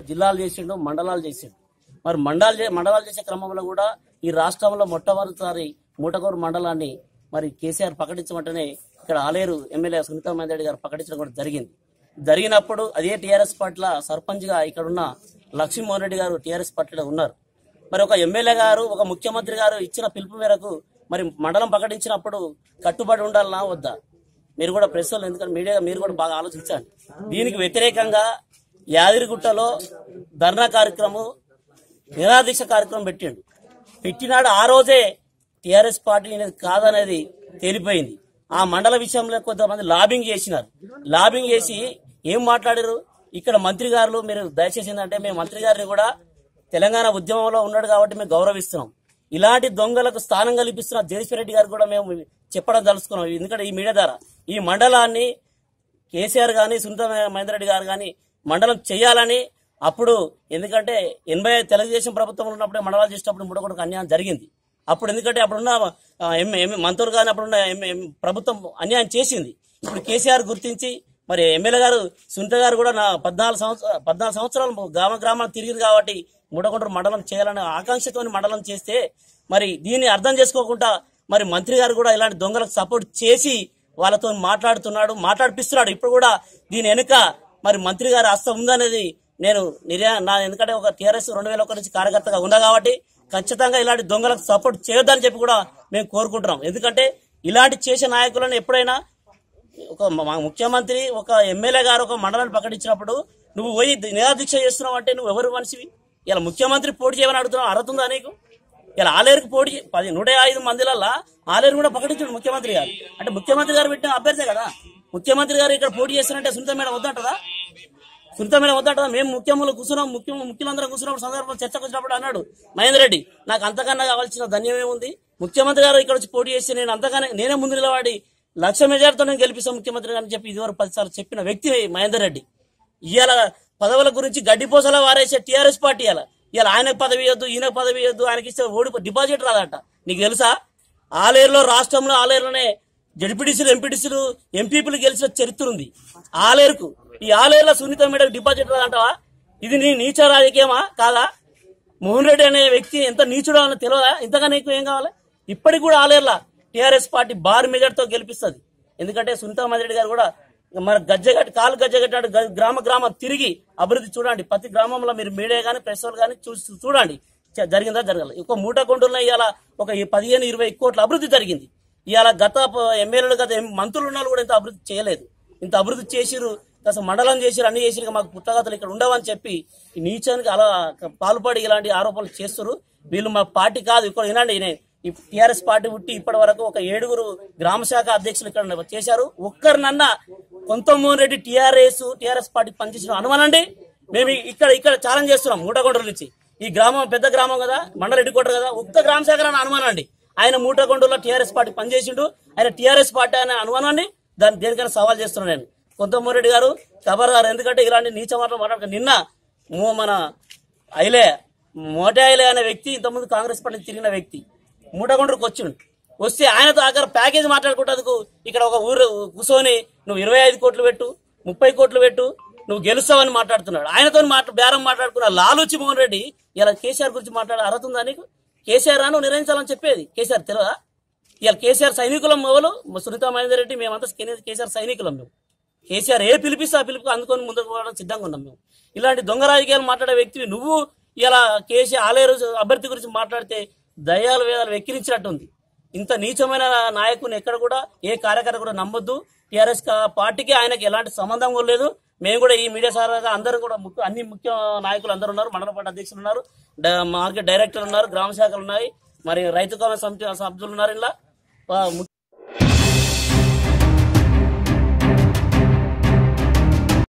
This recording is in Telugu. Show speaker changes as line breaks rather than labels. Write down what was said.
జిల్లాలు చేసిండు మండలాలు చేసిండు మరి మండలాలు చే- మండలాలు చేసే క్రమంలో కూడా ఈ రాష్ట్రంలో మొట్టమొదటిసారి మూటకూరు మండలాన్ని మరి కేసీఆర్ ప్రకటించమంటేనే ఇక్కడ ఆలేరు ఎమ్మెల్యే సునీతా మందరెడ్డి గారు ప్రకటించడం కూడా జరిగింది జరిగినప్పుడు అదే టీఆర్ఎస్ పార్టీల సర్పంచ్ గా ఇక్కడ ఉన్న లక్ష్మీమోహన్ రెడ్డి గారు టీఆర్ఎస్ పార్టీలో ఉన్నారు మరి ఒక ఎమ్మెల్యే గారు ఒక ముఖ్యమంత్రి గారు ఇచ్చిన పిలుపు మేరకు మరి మండలం ప్రకటించినప్పుడు కట్టుబడి ఉండాలనా వద్దా మీరు కూడా ప్రెస్ వాళ్ళు ఎందుకంటే మీడియా మీరు కూడా బాగా ఆలోచించండి దీనికి వ్యతిరేకంగా యాదిరిగుట్టలో ధర్నా కార్యక్రమం నిరాదీక్ష కార్యక్రమం పెట్టిండు పెట్టినాడు ఆ రోజే టిఆర్ఎస్ పార్టీ అనేది కాదనేది తేలిపోయింది ఆ మండల విషయంలో కొంతమంది లాబింగ్ చేసినారు లాబింగ్ చేసి ఏం మాట్లాడారు ఇక్కడ మంత్రి గారు మీరు దయచేసి ఏంటంటే మేము మంత్రి గారిని కూడా తెలంగాణ ఉద్యమంలో ఉన్నాడు కాబట్టి మేము గౌరవిస్తున్నాం ఇలాంటి దొంగలకు స్థానం కల్పిస్తున్న జగదీశ్వర రెడ్డి గారు కూడా మేము చెప్పడం తలుసుకున్నాం ఎందుకంటే ఈ మీడియా ద్వారా ఈ మండలాన్ని కేసీఆర్ గాని సునీత మహేందర్ రెడ్డి గారు గాని మండలం చేయాలని అప్పుడు ఎందుకంటే ఎనభై ఐదు తెలుగుదేశం ప్రభుత్వం ఉన్నప్పుడే మండలాలు చేసినప్పుడు మూడకొండకు అన్యాయం జరిగింది అప్పుడు ఎందుకంటే అప్పుడున్న ఆ, ఎం- ఎం- మంత్రులు కానీ అప్పుడున్న ఎం- ఎం- ప్రభుత్వం అన్యాయం చేసింది ఇప్పుడు కేసీఆర్ గుర్తించి మరి ఎమ్మెల్యే గారు సునీత గారు కూడా నా పద్నాలుగు సంవత్సరాలు పద్నాలుగు సంవత్సరాలు గ్రామ గ్రామాలు తిరిగింది కాబట్టి మూడకొండరు మండలం చేయాలనే ఆకాంక్షతోని మండలం చేస్తే మరి దీన్ని అర్థం చేసుకోకుండా మరి మంత్రి గారు కూడా ఇలాంటి దొంగలకు సపోర్ట్ చేసి వాళ్ళతో మాట్లాడుతున్నాడు మాట్లాడిపిస్తున్నాడు ఇప్పుడు కూడా దీని వెనుక మరి మంత్రి గారి హస్తం ఉందనేది నేను నిర్యా నా ఎందుకంటే ఒక టీఆర్ఎస్ రెండు వేల ఒకటి నుంచి కార్యకర్తగా ఉన్నా కాబట్టి ఖచ్చితంగా ఇలాంటి దొంగలకు సపోర్ట్ చేయొద్దని చెప్పి కూడా మేము కోరుకుంటున్నాం ఎందుకంటే ఇలాంటి చేసే నాయకులను ఎప్పుడైనా ఒక మ- ముఖ్యమంత్రి ఒక ఎమ్మెల్యే గారు ఒక మండలాన్ని ప్రకటించినప్పుడు నువ్వు పోయి నిరాదీక్ష చేస్తున్నావు అంటే నువ్వు ఎవరు మనిషివి ఇలా ముఖ్యమంత్రి పోటీ చేయమని అడుగుతున్నావు అర్హత ఉందా నీకు ఇలా ఆలేరుకు పోటీ చే- పది నూట ఐదు మందిలల్లా ఆలేరు కూడా ప్రకటించాడు ముఖ్యమంత్రి గారు అంటే ముఖ్యమంత్రి గారు పెట్టిన అభ్యర్థే కదా ముఖ్యమంత్రి గారు ఇక్కడ పోటీ చేస్తారంటే సునీత మేడం వద్దంటదా సునీత మేడం వద్దంటదా మేము ముఖ్యములు కూర్చున్నాం ముఖ్యం ముఖ్యమంత్రి కూర్చున్నప్పుడు సందర్భంలో చర్చకు వచ్చినప్పుడు అన్నాడు మహేందర్ రెడ్డి నాకు అంతకన్నా కావాల్సిన ధన్యమే ఉంది ముఖ్యమంత్రి గారు ఇక్కడ వచ్చి పోటీ చేసి నేను అంతగానే నేనే ముందు నిలబడి లక్ష మెజార్టీతో నేను గెలిపిస్తాను ముఖ్యమంత్రి గారిని చెప్పి ఇదివరకు పదిసార్లు చెప్పిన వ్యక్తి మహేందర్ రెడ్డి ఇవాళ పదవుల గురించి గడ్డిపోసలా వారేసే టీఆర్ఎస్ పార్టీ ఇవాళ ఇవాళ ఆయనకు పదవి ఇవ్వద్దు ఈయనకు పదవి ఇవ్వద్దు ఆయనకి ఇస్తే ఓడి డిపాజిట్ రాదట నీకు తెలుసా ఆలేరులో రాష్ట్రంలో ఆలేరులోనే జడ్పీటీసీలు ఎంపీటీసీలు ఎంపీపీలు గెలిచిన చరిత్ర ఉంది ఆలేరుకు ఈ ఆలేరులో సునీత మేడం డిపాజిట్ రాదంటావా ఇది నీ నీచ రాజకీయమా కాదా మోహన్ రెడ్డి అనే వ్యక్తి ఎంత నీచుడో అని తెలియదా ఇంతగా నీకు ఏం కావాలి ఇప్పటికి కూడా ఆలేర్లా టీఆర్ఎస్ పార్టీ బార్ మెజార్టీతో గెలిపిస్తుంది ఎందుకంటే సునీతా రెడ్డి గారు కూడా మన గజ్జగట్టి కాలు గజ్జగట్టాడు గ- గ్రామ గ్రామం తిరిగి అభివృద్ధి చూడండి ప్రతి గ్రామంలో మీరు మీడియా కానీ ప్రెస్ వాళ్ళు కానీ చూసి చూడండి చ- జరిగిందా జరగాలి ఒక మూట కొండల్లో ఇవాళ ఒక ఈ పదిహేను ఇరవై కోట్ల అభివృద్ధి జరిగింది ఇవాళ గత ప- ఎమ్మెల్యేలు గత ఎం- మంత్రులు ఉన్న వాళ్ళు కూడా ఇంత అభివృద్ధి చేయలేదు ఇంత అభివృద్ధి చేసిరు అసలు మండలం చేసిరు అన్ని చేసిరు మాకు పుట్టగతలు ఇక్కడ ఉండవని చెప్పి ఈ నీచానికి అలా పాల్పడి ఇలాంటి ఆరోపణలు చేస్తారు వీళ్ళు మా పార్టీ కాదు ఇక్కడ వినండి నేను ఈ టిఆర్ఎస్ పార్టీ పుట్టి ఇప్పటి వరకు ఒక ఏడుగురు గ్రామ శాఖ అధ్యక్షులు ఇక్కడ చేశారు ఒక్కరినన్నా కొంతమోహన్ రెడ్డి టిఆర్ఎస్ టిఆర్ఎస్ పార్టీ పనిచేసిన అనుమానండి మేము ఇక్కడ ఇక్కడ ఛాలెంజ్ చేస్తున్నాం మూటకొండల నుంచి ఈ గ్రామం పెద్ద గ్రామం కదా మండరెడ్డి కోట కదా ఒక్క గ్రామ శాఖ అని అనుమానం అండి ఆయన మూటకొండలో టీఆర్ఎస్ పార్టీ పనిచేసిండు ఆయన టీఆర్ఎస్ పార్టీ అనే అనుమానాన్ని దాన్ని దేనికైనా సవాల్ చేస్తున్నాను నేను కొంతమోహన్ రెడ్డి గారు ఖబర్దారు ఎందుకంటే ఇలాంటి నీచ మాటలు మాట్లాడక నిన్న మో- మన ఐలే మోటే ఐలే అనే వ్యక్తి ఇంతకుముందు కాంగ్రెస్ పార్టీ తిరిగిన వ్యక్తి మూటకొండకు వచ్చిండు వస్తే ఆయనతో అక్కడ ప్యాకేజ్ మాట్లాడుకుంటందుకు ఇక్కడ ఒక ఊరు కూర్చొని నువ్వు ఇరవై ఐదు కోట్లు పెట్టు ముప్పై కోట్లు పెట్టు నువ్వు గెలుస్తావని మాట్లాడుతున్నాడు ఆయనతో మాట్లా బేరం మాట్లాడుకున్న లాలూచి మోహన్ రెడ్డి ఇలా కేసీఆర్ గురించి మాట్లాడే అర్హత ఉందా నీకు కేసీఆర్ రాను నిర్వహించాలని చెప్పేది కేసీఆర్ తెలియదా ఇవాళ కేసీఆర్ సైనికులం మొదలు సునీతా మహేందర్ రెడ్డి మేమంతా కే- కేసీఆర్ సైనికులం మేము కేసీఆర్ ఏ పిలిపిస్తే ఆ పిలుపు అందుకొని ముందుకు పోవడం సిద్ధంగా ఉన్నాం మేము ఇలాంటి దొంగ రాజకీయాలు మాట్లాడే వ్యక్తివి నువ్వు ఇలా కేసీఆర్ ఆలేరు అభ్యర్థి గురించి మాట్లాడితే దయాలు వేదాలు వెక్కిరించినట్టుంది ఇంత నీచమైన నాయకుని ఎక్కడ కూడా ఏ కార్యకర్త కూడా నమ్మొద్దు టీఆర్ఎస్ పార్టీకి ఆయనకి ఎలాంటి సంబంధం కూడా లేదు మేము కూడా ఈ మీడియా సారాగా అందరూ కూడా ముఖ్య అన్ని ముఖ్య నాయకులు అందరూ ఉన్నారు మండల పార్టీ అధ్యక్షులు ఉన్నారు డ- మార్కెట్ డైరెక్టర్లు ఉన్నారు గ్రామ శాఖలు ఉన్నాయి మరి రైతు కాలం సమితి సభ్యులు ఉన్నారు ఇలా